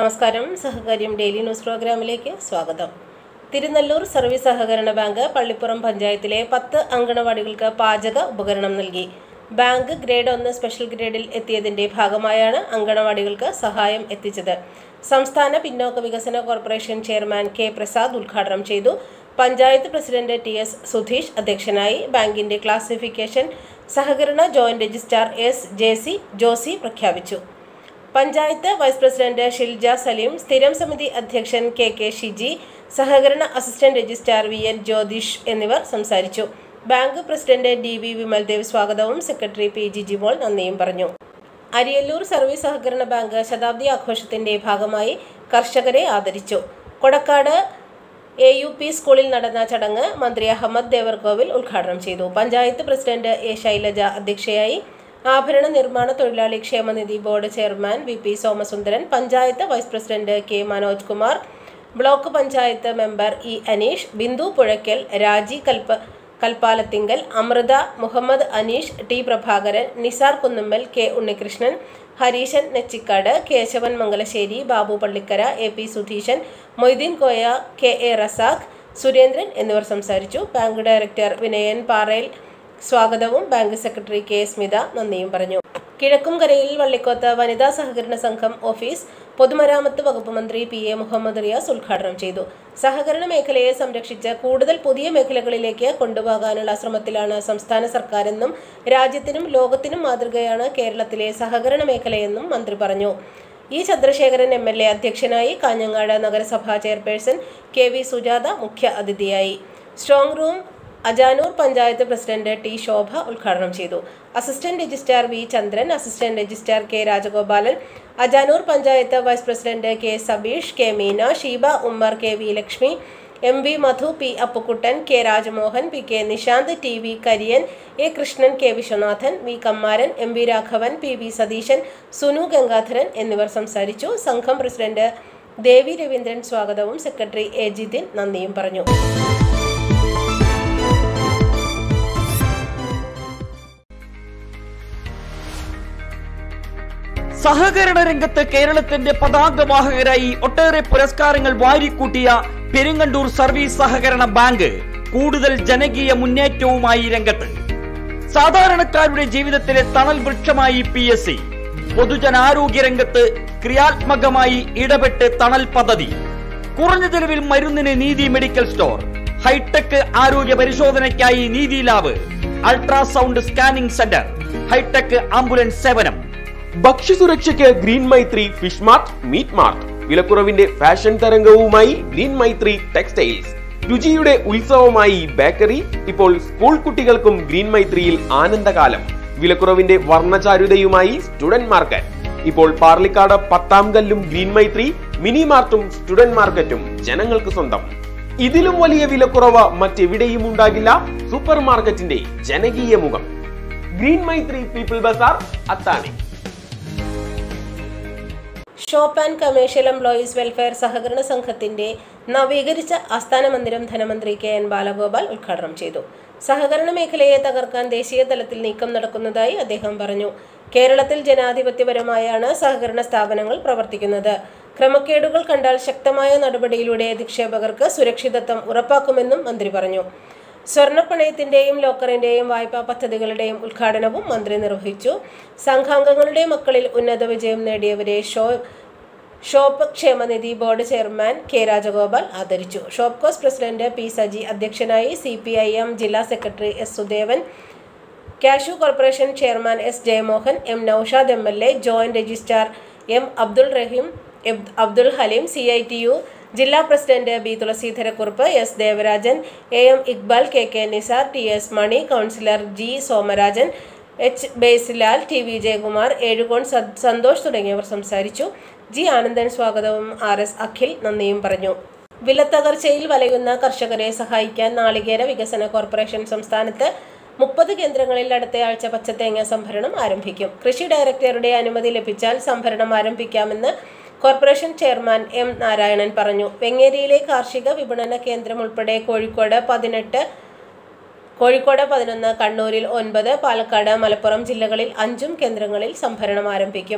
നമസ്കാരം സഹകാര്യം daily news പ്രോഗ്രാമിലേക്ക് സ്വാഗതം തിരുനെല്ലൂർ സർവീസ് സഹകരണ ബാങ്ക് പള്ളിപ്പുറം പഞ്ചായത്തിലെ പത്ത് അങ്കണവാടികൾക്ക് പാചക ഉപകരണം നൽകി ബാങ്ക് ഗ്രേഡ് ഒന്ന് സ്പെഷ്യൽ ഗ്രേഡിൽ എത്തിയതിന്റെ ഭാഗമായാണ് അങ്കണവാടികൾക്ക് സഹായം എത്തിച്ചത് സംസ്ഥാന പിന്നോക്ക വികസന കോർപ്പറേഷൻ ചെയർമാൻ കെ പ്രസാദ് ഉദ്ഘാടനം ചെയ്തു panchayat president T S Sudheesh അധ്യക്ഷനായി ബാങ്കിന്റെ ക്ലാസിഫിക്കേഷൻ സഹകരണ joint registrar S J C Josy പ്രഖ്യാപിച്ചു പഞ്ചായത്ത് വൈസ് പ്രസിഡന്റ് ഷിൽജ സലീം സ്ഥിരം സമിതി അധ്യക്ഷൻ കെ കെ ഷിജി സഹകരണ assistant registrar V N Jyothish എന്നിവർ സംസാരിച്ചു bank president D V Vimaldev സ്വാഗതവും സെക്രട്ടറി പി ജി ജിമോൾ നന്ദിയും പറഞ്ഞു അരിയല്ലൂർ സർവീസ് സഹകരണ ബാങ്ക് ശതാബ്ദി ആഘോഷത്തിന്റെ ഭാഗമായി കർഷകരെ ആദരിച്ചു കൊടക്കാട് എ യു പി സ്കൂളിൽ നടന്ന ചടങ്ങ് മന്ത്രി അഹമ്മദ് ദേവർകോവിൽ ഉദ്ഘാടനം ചെയ്തു പഞ്ചായത്ത് പ്രസിഡന്റ് എ ശൈലജ അധ്യക്ഷയായി ആഭരണ നിർമ്മാണ തൊഴിലാളി ക്ഷേമനിധി board chairman V P Somasundaran panchayat vice president K Manoj Kumar block panchayat member E Aneesh Bindu Puzhakkal Raji കൽപ്പ Kalpalathinkal Amrutha Muhammad Aneesh T Prabhakaran Nisar Kunnummal K Unnikrishnan Hareeshan Nechikkad Kesavan Mangalassery Babu Pallikkara A P Sudheeshan Moideen Koya K A Razak Surendran എന്നിവർ സംസാരിച്ചു ബാങ്ക് ഡയറക്ടർ വിനയൻ പാറയിൽ സ്വാഗതവും ബാങ്ക് സെക്രട്ടറി കെ സ്മിത നന്ദിയും പറഞ്ഞു കിഴക്കുംകരയിൽ വള്ളിക്കോത്ത് വനിതാ സഹകരണ സംഘം ഓഫീസ് പൊതുമരാമത്ത് വകുപ്പ് മന്ത്രി പി എ മുഹമ്മദ് റിയാസ് ഉദ്ഘാടനം ചെയ്തു സഹകരണ മേഖലയെ സംരക്ഷിച്ച് കൂടുതൽ പുതിയ മേഖലകളിലേക്ക് കൊണ്ടുപോകാനുള്ള ശ്രമത്തിലാണ് സംസ്ഥാന സർക്കാരെന്നും രാജ്യത്തിനും ലോകത്തിനും മാതൃകയാണ് കേരളത്തിലെ സഹകരണ മേഖലയെന്നും മന്ത്രി പറഞ്ഞു E Chandrasekharan M L A അധ്യക്ഷനായി കാഞ്ഞങ്ങാട് നഗരസഭാ ചെയർപേഴ്സൺ കെ വി സുജാത മുഖ്യ അതിഥിയായി strong room Ajanur panchayat president T Shobha ഉദ്ഘാടനം ചെയ്തു assistant registrar V Chandran assistant registrar K Rajagopalan Ajanur panchayat vice president K Sabeesh K Meena Sheeba Ummer K V Lakshmi M V Madhu P Appukuttan K Rajamohan P K Nishanth T V Kariyan A Krishnan K Viswanathan V Kammaran M V Raghavan P V Satheesan Sunu Gangadharan എന്നിവർ സംസാരിച്ചു സംഘം president ദേവി രവീന്ദ്രൻ സ്വാഗതവും secretary A Jithin നന്ദിയും പറഞ്ഞു സഹകരണ രംഗത്ത് കേരളത്തിന്റെ പതാകവാഹകരായി ഒട്ടേറെ പുരസ്കാരങ്ങൾ വാരിക്കൂട്ടിയ പെരുങ്ങണ്ടൂർ സർവീസ് സഹകരണ ബാങ്ക് കൂടുതൽ ജനകീയ മുന്നേറ്റവുമായി രംഗത്ത് സാധാരണക്കാരുടെ ജീവിതത്തിലെ തണൽ വൃക്ഷമായി പി എസ് സി പൊതുജനാരോഗ്യ രംഗത്ത് ക്രിയാത്മകമായി ഇടപെട്ട് തണൽ പദ്ധതി കുറഞ്ഞ ചെലവിൽ മരുന്നിന് നീതി മെഡിക്കൽ സ്റ്റോർ ഹൈടെക് ആരോഗ്യ പരിശോധനയ്ക്കായി Neethi lab ultrasound scanning centre hi tech ambulance സേവനം ഭക്ഷ്യസുരക്ഷയ്ക്ക് green Maithri fish mart meat mart വിലക്കുറവിന്റെ ഫാഷൻ തരംഗവുമായി ഗ്രീൻ മൈത്രി ടെക്സ്റ്റൈൽസ് രുചിയുടെ ഉത്സവമായി ബേക്കറി ഇപ്പോൾ സ്കൂൾ കുട്ടികൾക്കും ഗ്രീൻ മൈത്രിയിൽ ആനന്ദകാലം വിലക്കുറവിന്റെ വർണ്ണചാരുതയുമായി സ്റ്റുഡന്റ് മാർക്കറ്റ് ഇപ്പോൾ പാർലിക്കാട് പത്താം കല്ലും ഗ്രീൻ മൈത്രി മിനി മാർട്ടും സ്റ്റുഡന്റ് മാർക്കറ്റും ജനങ്ങൾക്ക് സ്വന്തം ഇതിലും വലിയ വിലക്കുറവ് മറ്റെവിടെയും ഉണ്ടാകില്ല സൂപ്പർ മാർക്കറ്റിന്റെ ജനകീയ മുഖം ഗ്രീൻ മൈത്രി പീപ്പിൾ ബസാർ Athani shop and commercial employees welfare സഹകരണ സംഘത്തിന്റെ നവീകരിച്ച ആസ്ഥാന മന്ദിരം ധനമന്ത്രി കെ എൻ ബാലഗോപാൽ ഉദ്ഘാടനം ചെയ്തു സഹകരണ മേഖലയെ തകർക്കാൻ ദേശീയ തലത്തിൽ നീക്കം നടക്കുന്നതായി അദ്ദേഹം പറഞ്ഞു കേരളത്തിൽ ജനാധിപത്യപരമായാണ് സഹകരണ സ്ഥാപനങ്ങൾ പ്രവർത്തിക്കുന്നത് ക്രമക്കേടുകൾ കണ്ടാൽ ശക്തമായ നടപടിയിലൂടെ നിക്ഷേപകർക്ക് സുരക്ഷിതത്വം ഉറപ്പാക്കുമെന്നും മന്ത്രി പറഞ്ഞു സ്വർണ്ണപ്പണയത്തിന്റെയും ലോക്കറിന്റെയും വായ്പാ പദ്ധതികളുടെയും ഉദ്ഘാടനവും മന്ത്രി നിർവഹിച്ചു സംഘാംഗങ്ങളുടെ മക്കളിൽ ഉന്നത വിജയം നേടിയവരെ ഷോ ഷോപ്പ് ക്ഷേമനിധി ബോർഡ് ചെയർമാൻ കെ രാജഗോപാൽ ആദരിച്ചു ഷോപ്കോസ് പ്രസിഡന്റ് പി സജി അധ്യക്ഷനായി സി പി ഐ എം ജില്ലാ secretary S Sudevan cashew corporation chairman S Jayamohan M Naushad M L A joint registrar M Abdul Rahim എബ്- Abdul Haleem C I T U ജില്ലാ president B Thulaseedharakkurup S Devarajan A M Iqbal K K Nisar T S Mani councillor G Somarajan H Basilal T V Jayakumar Ezhukone സ- സന്തോഷ് തുടങ്ങിയവർ സംസാരിച്ചു G Anandan സ്വാഗതവും R S Akhil നന്ദിയും പറഞ്ഞു വിലത്തകർച്ചയിൽ വലയുന്ന കർഷകരെ സഹായിക്കാൻ നാളികേര വികസന കോർപ്പറേഷൻ സംസ്ഥാനത്ത് മുപ്പത് കേന്ദ്രങ്ങളിൽ അടുത്തയാഴ്ച പച്ചത്തേങ്ങ സംഭരണം ആരംഭിക്കും കൃഷി ഡയറക്ടറുടെ അനുമതി ലഭിച്ചാൽ സംഭരണം ആരംഭിക്കാമെന്ന് കോർപ്പറേഷൻ ചെയർമാൻ എം നാരായണൻ പറഞ്ഞു വെങ്ങേരിയിലെ കാർഷിക വിപണന കേന്ദ്രം ഉൾപ്പെടെ കോഴിക്കോട് പതിനെട്ട് കോഴിക്കോട് പതിനൊന്ന് കണ്ണൂരിൽ ഒൻപത് പാലക്കാട് മലപ്പുറം ജില്ലകളിൽ അഞ്ചും കേന്ദ്രങ്ങളിൽ സംഭരണം ആരംഭിക്കും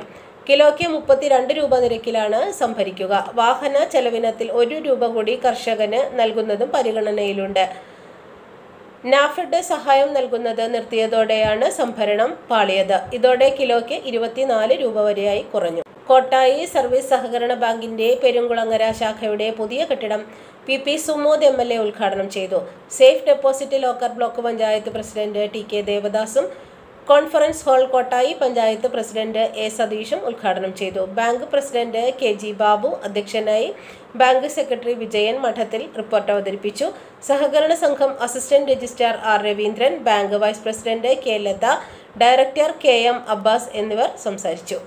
കിലോയ്ക്ക് മുപ്പത്തിരണ്ട് രൂപ നിരക്കിലാണ് സംഭരിക്കുക വാഹന ചെലവിനത്തിൽ ഒരു രൂപ കൂടി കർഷകന് നൽകുന്നതും പരിഗണനയിലുണ്ട് നാഫെഡ് സഹായം നൽകുന്നത് നിർത്തിയതോടെയാണ് സംഭരണം പാളിയത് ഇതോടെ കിലോയ്ക്ക് ഇരുപത്തിനാല് രൂപ വരെയായി കുറഞ്ഞു കോട്ടായി സർവീസ് സഹകരണ ബാങ്കിന്റെ പെരുങ്കുളങ്ങര ശാഖയുടെ പുതിയ കെട്ടിടം P P Sumod M L A ഉദ്ഘാടനം ചെയ്തു safe deposit locker block panchayat president T K ദേവദാസും conference hall Kottayi panchayat president A സതീഷും ഉദ്ഘാടനം ചെയ്തു bank president K G Babu അധ്യക്ഷനായി bank secretary Vijayan Madathil report അവതരിപ്പിച്ചു സഹകരണ സംഘം assistant registrar R Raveendran bank vice president K Latha director K M Abbas എന്നിവർ സംസാരിച്ചു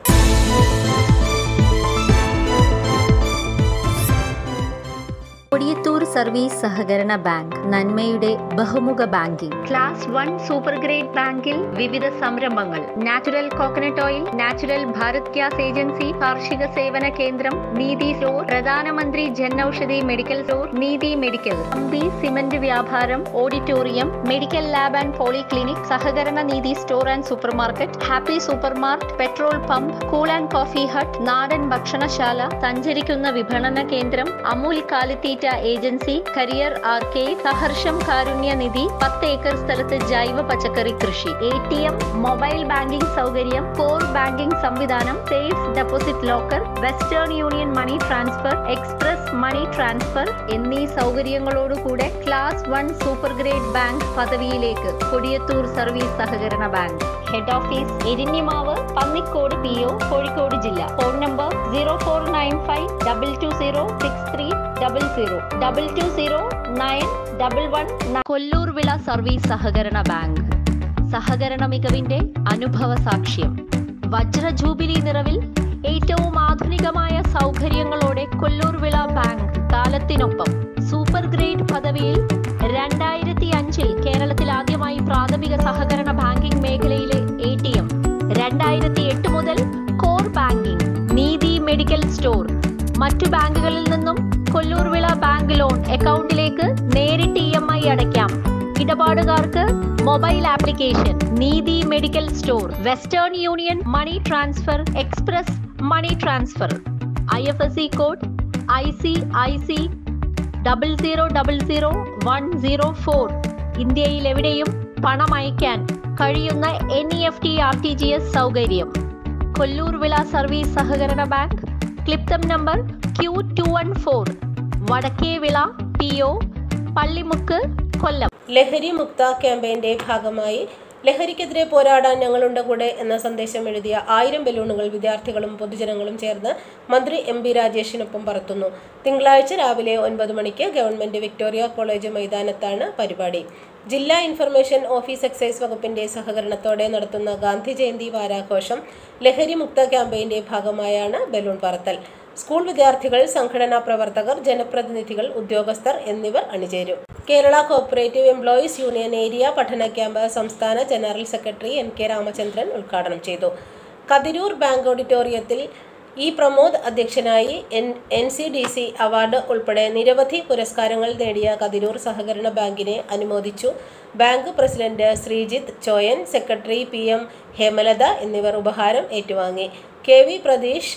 കൊടിയത്തൂർ സർവീസ് സഹകരണ ബാങ്ക് നന്മയുടെ ബഹുമുഖ banking class one super grade ബാങ്കിൽ വിവിധ സംരംഭങ്ങൾ natural coconut oil natural Bharat gas agency കാർഷിക സേവന കേന്ദ്രം Neethi store Pradhan Mantri Jan Aushadhi medical store Neethi medical അമ്പി സിമന്റ് വ്യാപാരം auditorium medical lab and polyclinic സഹകരണ Neethi store and supermarket happy super mart petrol pump cool and coffee hut നാടൻ ഭക്ഷണശാല സഞ്ചരിക്കുന്ന വിപണന കേന്ദ്രം അമൂൽ കാലിത്തീറ്റ ഏജൻസി കരിയർ ആർക്കേഡ് സഹർഷം കാരുണ്യ നിധി പത്ത് ഏക്കർ സ്ഥലത്ത് ജൈവ പച്ചക്കറി കൃഷി A T M mobile banking സൗകര്യം കോർ ബാങ്കിംഗ് സംവിധാനം safe deposit locker Western Union money transfer express മണി ട്രാൻസ്ഫർ എന്നീ സൗകര്യങ്ങളോടുകൂടെ class one super grade bank പദവിയിലേക്ക് കൊടിയത്തൂർ സർവീസ് സഹകരണ bank head office Erinjimavu Pannikode P O Kozhikode ജില്ല phone number zero four nine five double two zero six three double zero double two zero nine double one Kollur വിള service സഹകരണ bank സഹകരണ മികവിന്റെ അനുഭവ സാക്ഷ്യം വജ്ര jubilee നിറവിൽ ഏറ്റവും ആധുനികമായ സൗകര്യങ്ങളോടെ കൊല്ലൂർ വിള ബാങ്ക് കാലത്തിനൊപ്പം സൂപ്പർ ഗ്രേഡ് പദവിയിൽ രണ്ടായിരത്തി അഞ്ചിൽ കേരളത്തിൽ ആദ്യമായി പ്രാഥമിക സഹകരണ ബാങ്കിംഗ് മേഖലയിലെ എ ടി എം രണ്ടായിരത്തി എട്ട് മുതൽ core banking Neethi medical store മറ്റു ബാങ്കുകളിൽ നിന്നും കൊല്ലൂർ വിള ബാങ്ക് ലോൺ അക്കൗണ്ടിലേക്ക് നേരിട്ട് ഇ എം ഐ അടയ്ക്കാം ഇടപാടുകാർക്ക് mobile application Neethi medical store Western Union money transfer express money transfer I F S C code I C I C double zero double zero one zero four ഇന്ത്യയിൽ എവിടെയും പണം അയക്കാൻ കഴിയുന്ന N E F T R T G S സൗകര്യം കൊല്ലൂർ വിള service സഹകരണ bank ക്ലിപ്തം number Q two one four Vadakkevila P O Pallimukku Kollam ലഹരി മുക്ത ക്യാമ്പയിന്റെ ഭാഗമായി ലഹരിക്കെതിരെ പോരാടാൻ ഞങ്ങളുണ്ട് കൂടെ എന്ന സന്ദേശം എഴുതിയ ആയിരം ബലൂണുകൾ വിദ്യാർത്ഥികളും പൊതുജനങ്ങളും ചേർന്ന് മന്ത്രി എം ബി രാജേഷിനൊപ്പം പറത്തുന്നു തിങ്കളാഴ്ച രാവിലെ ഒൻപത് മണിക്ക് ഗവൺമെന്റ് വിക്ടോറിയ കോളേജ് മൈതാനത്താണ് പരിപാടി ജില്ലാ ഇൻഫർമേഷൻ ഓഫീസ് എക്സൈസ് വകുപ്പിന്റെ സഹകരണത്തോടെ നടത്തുന്ന ഗാന്ധി ജയന്തി വാരാഘോഷം ലഹരി മുക്ത ക്യാമ്പയിന്റെ ഭാഗമായാണ് ബലൂൺ പറത്തൽ സ്കൂൾ വിദ്യാർത്ഥികൾ സംഘടനാ പ്രവർത്തകർ ജനപ്രതിനിധികൾ ഉദ്യോഗസ്ഥർ എന്നിവർ അണിചേരും Kerala cooperative employees union area പഠന ക്യാമ്പ് സംസ്ഥാന general secretary N K Ramachandran ഉദ്ഘാടനം ചെയ്തു കതിരൂർ ബാങ്ക് ഓഡിറ്റോറിയത്തിൽ ഇ പ്രമോദ് അധ്യക്ഷനായി N N C D C award ഉൾപ്പെടെ നിരവധി പുരസ്കാരങ്ങൾ നേടിയ കതിരൂർ സഹകരണ ബാങ്കിനെ അനുമോദിച്ചു bank president Sreejith Choyan secretary P M Hemalatha എന്നിവർ ഉപഹാരം ഏറ്റുവാങ്ങി K V Pratheesh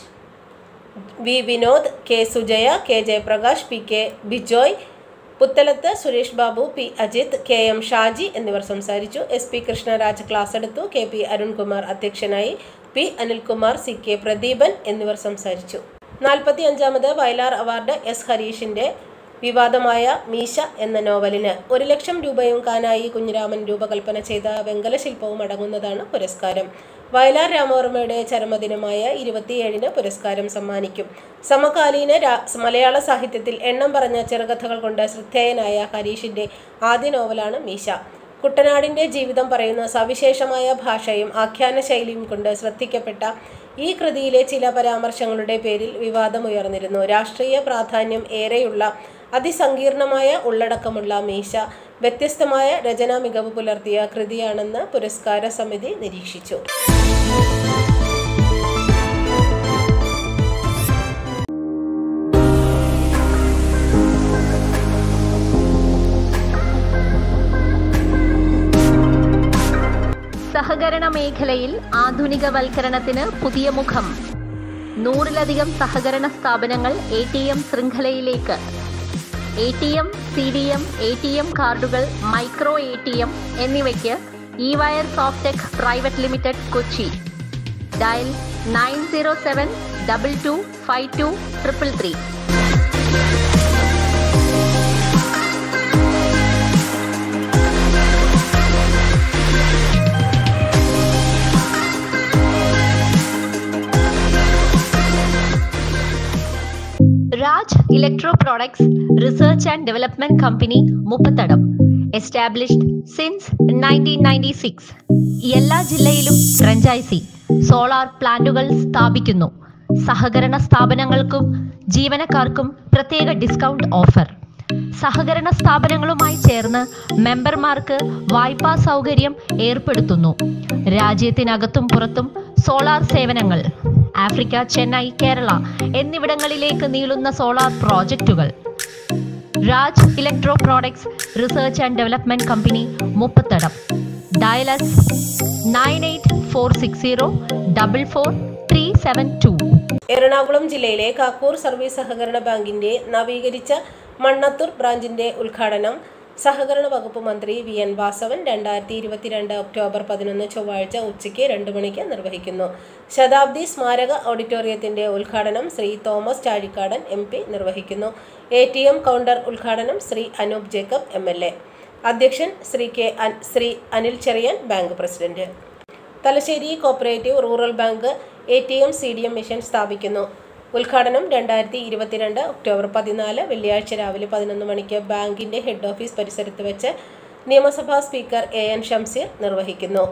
V Vinod K Sujaya K Jayaprakash P K Bijoy Puthalath Suresh Babu P Ajith K M Shaji എന്നിവർ സംസാരിച്ചു എസ് പി കൃഷ്ണരാജ് ക്ലാസ് എടുത്തു കെ പി അരുൺകുമാർ അധ്യക്ഷനായി P Anilkumar C K Pradeepan എന്നിവർ സംസാരിച്ചു നാൽപ്പത്തി അഞ്ചാമത് വയലാർ അവാർഡ് എസ് ഹരീഷിന്റെ വിവാദമായ മീശ എന്ന നോവലിന് ഒരു ലക്ഷം രൂപയും കാനായി കുഞ്ഞിരാമൻ രൂപകൽപ്പന ചെയ്ത വെങ്കല ശില്പവും അടങ്ങുന്നതാണ് പുരസ്കാരം വയലാർ രാമവർമ്മയുടെ ചരമദിനമായ ഇരുപത്തിയേഴിന് പുരസ്കാരം സമ്മാനിക്കും സമകാലീന രാ മലയാള സാഹിത്യത്തിൽ എണ്ണം പറഞ്ഞ ചെറുകഥകൾ കൊണ്ട് ശ്രദ്ധേയനായ ഹരീഷിന്റെ ആദ്യ നോവലാണ് മീശ കുട്ടനാടിന്റെ ജീവിതം പറയുന്ന സവിശേഷമായ ഭാഷയും ആഖ്യാന ശൈലിയും കൊണ്ട് ശ്രദ്ധിക്കപ്പെട്ട ഈ കൃതിയിലെ ചില പരാമർശങ്ങളുടെ പേരിൽ വിവാദമുയർന്നിരുന്നു രാഷ്ട്രീയ പ്രാധാന്യം ഏറെയുള്ള അതിസങ്കീർണമായ ഉള്ളടക്കമുള്ള മീശ വ്യത്യസ്തമായ രചനാ മികവ് പുലർത്തിയ കൃതിയാണെന്ന് പുരസ്കാര സമിതി നിരീക്ഷിച്ചു സഹകരണ മേഖലയിൽ ആധുനികവൽക്കരണത്തിന് പുതിയ മുഖം നൂറിലധികം സഹകരണ സ്ഥാപനങ്ങൾ എ ടി എം ശൃംഖലയിലേക്ക് A T M C D M A T M കാർഡുകൾ മൈക്രോ എ ടി എം എന്നിവയ്ക്ക് E Wire Softech Private Limited Kochi dial nine zero seven double two five two triple three Raj Electro Products Research and Development Company Muppathadam established since nineteen ninety six എല്ലാ ജില്ലയിലും franchisee solar പ്ലാന്റുകൾ സ്ഥാപിക്കുന്നു സഹകരണ സ്ഥാപനങ്ങൾക്കും ജീവനക്കാർക്കും പ്രത്യേക discount offer സഹകരണ സ്ഥാപനങ്ങളുമായി ചേർന്ന് മെമ്പർമാർക്ക് വായ്പാ സൗകര്യം ഏർപ്പെടുത്തുന്നു രാജ്യത്തിനകത്തും പുറത്തും സോളാർ സേവനങ്ങൾ ആഫ്രിക്ക ചെന്നൈ കേരള എന്നിവിടങ്ങളിലേക്ക് നീളുന്ന സോളാർ പ്രോജക്റ്റുകൾ Raj Electro Products Research and Development Company Muppathadam dial us nine eight four six zero double four three seven two Ernakulam ജില്ലയിലെ കാക്കൂർ സർവീസ് സഹകരണ ബാങ്കിന്റെ നവീകരിച്ച മണ്ണത്തൂർ ബ്രാഞ്ചിന്റെ ഉദ്ഘാടനം സഹകരണ വകുപ്പ് മന്ത്രി വി എൻ വാസവൻ രണ്ടായിരത്തി ഇരുപത്തിരണ്ട് ഒക്ടോബർ പതിനൊന്ന് ചൊവ്വാഴ്ച ഉച്ചയ്ക്ക് രണ്ട് മണിക്ക് നിർവഹിക്കുന്നു ശതാബ്ദി സ്മാരക ഓഡിറ്റോറിയത്തിന്റെ ഉദ്ഘാടനം ശ്രീ തോമസ് ചാഴിക്കാടൻ എം പി നിർവഹിക്കുന്നു എ ടി എം കൗണ്ടർ ഉദ്ഘാടനം Shri Anoop Jacob M L A അധ്യക്ഷൻ ശ്രീ കെ അൻ- Shri Anil Cherian bank president Thalassery cooperative rural bank A T M C D M machine സ്ഥാപിക്കുന്നു ഉദ്ഘാടനം രണ്ടായിരത്തി ഇരുപത്തിരണ്ട് ഒക്ടോബർ പതിനാല് വെള്ളിയാഴ്ച രാവിലെ പതിനൊന്ന് മണിക്ക് ബാങ്കിന്റെ ഹെഡ് ഓഫീസ് പരിസരത്ത് വെച്ച് നിയമസഭാ സ്പീക്കർ എ എൻ ഷംസീർ നിർവഹിക്കുന്നു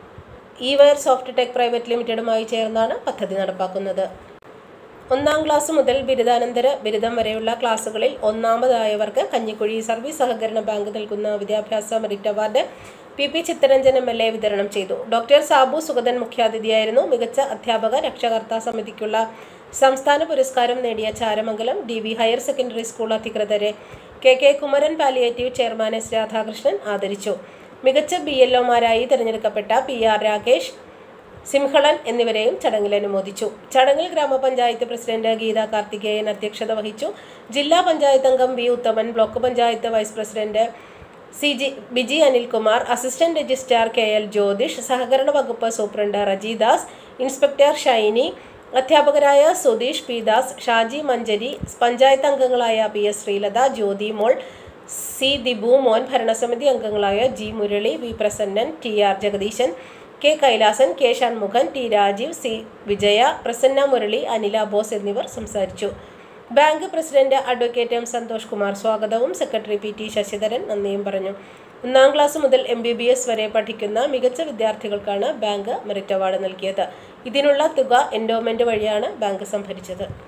E Wire Soft Tech Private ലിമിറ്റഡുമായി ചേർന്നാണ് പദ്ധതി നടപ്പാക്കുന്നത് ഒന്നാം ക്ലാസ് മുതൽ ബിരുദാനന്തര ബിരുദം വരെയുള്ള ക്ലാസുകളിൽ ഒന്നാമതായവർക്ക് കഞ്ഞിക്കുഴി സർവീസ് സഹകരണ ബാങ്ക് നൽകുന്ന വിദ്യാഭ്യാസ merit award P P Chitharanjan M L A വിതരണം ചെയ്തു ഡോക്ടർ സാബു സുഗതൻ മുഖ്യാതിഥിയായിരുന്നു മികച്ച അധ്യാപക രക്ഷകർത്താ സമിതിക്കുള്ള സംസ്ഥാന പുരസ്കാരം നേടിയ Charamangalam D V higher secondary school അധികൃതരെ K K Kumaran palliative chairman S Radhakrishnan ആദരിച്ചു മികച്ച ബി എൽ ഒമാരായി തിരഞ്ഞെടുക്കപ്പെട്ട പി ആർ രാകേഷ് സിംഹളൻ എന്നിവരെയും ചടങ്ങിൽ അനുമോദിച്ചു ചടങ്ങിൽ ഗ്രാമപഞ്ചായത്ത് പ്രസിഡന്റ് ഗീത കാർത്തികേയൻ അധ്യക്ഷത വഹിച്ചു ജില്ലാ പഞ്ചായത്ത് അംഗം V Uthaman block panchayat vice president C G Biji Anilkumar assistant registrar K L Jyothish സഹകരണ വകുപ്പ് സൂപ്രണ്ട് റജിദാസ് ഇൻസ്പെക്ടർ ഷൈനി അധ്യാപകരായ സുധീഷ് പി ദാസ് ഷാജി മഞ്ചരി പഞ്ചായത്ത് അംഗങ്ങളായ P S Sreelatha Jyothi Mol C Dibu Mon ഭരണസമിതി അംഗങ്ങളായ G Murali V Prasannan T R Jagadeeshan K Kailasan K Shanmukhan T Rajeev C Vijaya Prasanna Murali Anila Bose എന്നിവർ സംസാരിച്ചു bank president advocate M Santhosh Kumar സ്വാഗതവും സെക്രട്ടറി പി ടി ശശിധരൻ നന്ദിയും പറഞ്ഞു ഒന്നാം ക്ലാസ് മുതൽ എം ബി ബി എസ് വരെ പഠിക്കുന്ന മികച്ച വിദ്യാർത്ഥികൾക്കാണ് ബാങ്ക് മെറിറ്റ് അവാർഡ് നൽകിയത് ഇതിനുള്ള തുക എൻഡോമെന്റ് വഴിയാണ് ബാങ്ക് സംഭരിച്ചത്